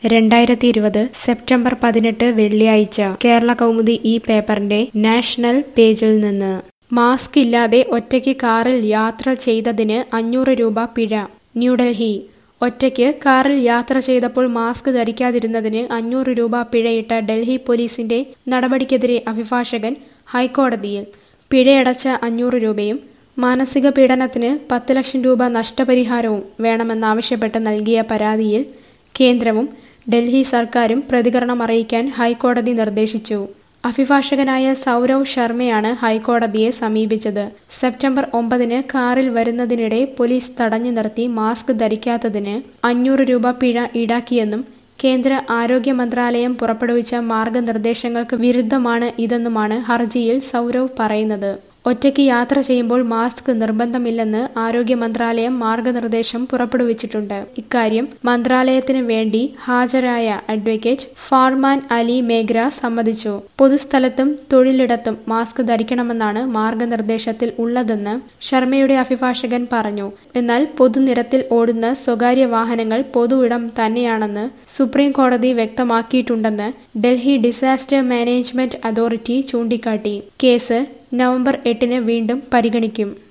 രണ്ടായിരത്തി ഇരുപത് സെപ്റ്റംബർ പതിനെട്ട് വെള്ളിയാഴ്ച കേരള കൗമുദി ഈ പേപ്പറിന്റെ നാഷണൽ പേജിൽ നിന്ന് മാസ്ക് ഇല്ലാതെ ഒറ്റയ്ക്ക് കാറിൽ യാത്ര ചെയ്തതിന് അഞ്ഞൂറ് രൂപ പിഴ ന്യൂഡൽഹി ഒറ്റയ്ക്ക് കാറിൽ യാത്ര ചെയ്തപ്പോൾ മാസ്ക് ധരിക്കാതിരുന്നതിന് അഞ്ഞൂറ് രൂപ പിഴയിട്ട ഡൽഹി പോലീസിന്റെ നടപടിക്കെതിരെ അഭിഭാഷകൻ ഹൈക്കോടതിയിൽ പിഴയടച്ച അഞ്ഞൂറ് രൂപയും മാനസിക പീഡനത്തിന് പത്ത് ലക്ഷം രൂപ നഷ്ടപരിഹാരവും വേണമെന്നാവശ്യപ്പെട്ട് നൽകിയ പരാതിയിൽ കേന്ദ്രവും ഡൽഹി സർക്കാരും പ്രതികരണം അറിയിക്കാൻ ഹൈക്കോടതി നിർദ്ദേശിച്ചു അഭിഭാഷകനായ സൗരവ് ശർമ്മയാണ് ഹൈക്കോടതിയെ സമീപിച്ചത് സെപ്റ്റംബർ ഒമ്പതിന് കാറിൽ വരുന്നതിനിടെ പോലീസ് തടഞ്ഞു നിർത്തി മാസ്ക് ധരിക്കാത്തതിന് അഞ്ഞൂറ് രൂപ പിഴ ഈടാക്കിയെന്നും കേന്ദ്ര ആരോഗ്യ മന്ത്രാലയം പുറപ്പെടുവിച്ച മാർഗനിർദ്ദേശങ്ങൾക്ക് വിരുദ്ധമാണ് ഇതെന്നുമാണ് ഹർജിയിൽ സൗരവ് പറയുന്നത് ഒറ്റയ്ക്ക് യാത്ര ചെയ്യുമ്പോൾ മാസ്ക് നിർബന്ധമില്ലെന്ന് ആരോഗ്യ മന്ത്രാലയം മാർഗനിർദ്ദേശം പുറപ്പെടുവിച്ചിട്ടുണ്ട് ഇക്കാര്യം മന്ത്രാലയത്തിന് വേണ്ടി ഹാജരായ അഡ്വക്കേറ്റ് ഫാർമാൻ അലി മേഗ്ര സമ്മതിച്ചു പൊതുസ്ഥലത്തും തൊഴിലിടത്തും മാസ്ക് ധരിക്കണമെന്നാണ് മാർഗനിർദ്ദേശത്തിൽ ഉള്ളതെന്ന് ശർമ്മയുടെ അഭിഭാഷകൻ പറഞ്ഞു എന്നാൽ പൊതുനിരത്തിൽ ഓടുന്ന സ്വകാര്യ വാഹനങ്ങൾ പൊതു ഇടം തന്നെയാണെന്ന് സുപ്രീം കോടതി വ്യക്തമാക്കിയിട്ടുണ്ടെന്ന് ഡൽഹി ഡിസാസ്റ്റർ മാനേജ്മെന്റ് അതോറിറ്റി ചൂണ്ടിക്കാട്ടി കേസ് നവംബർ എട്ടിന് വീണ്ടും പരിഗണിക്കും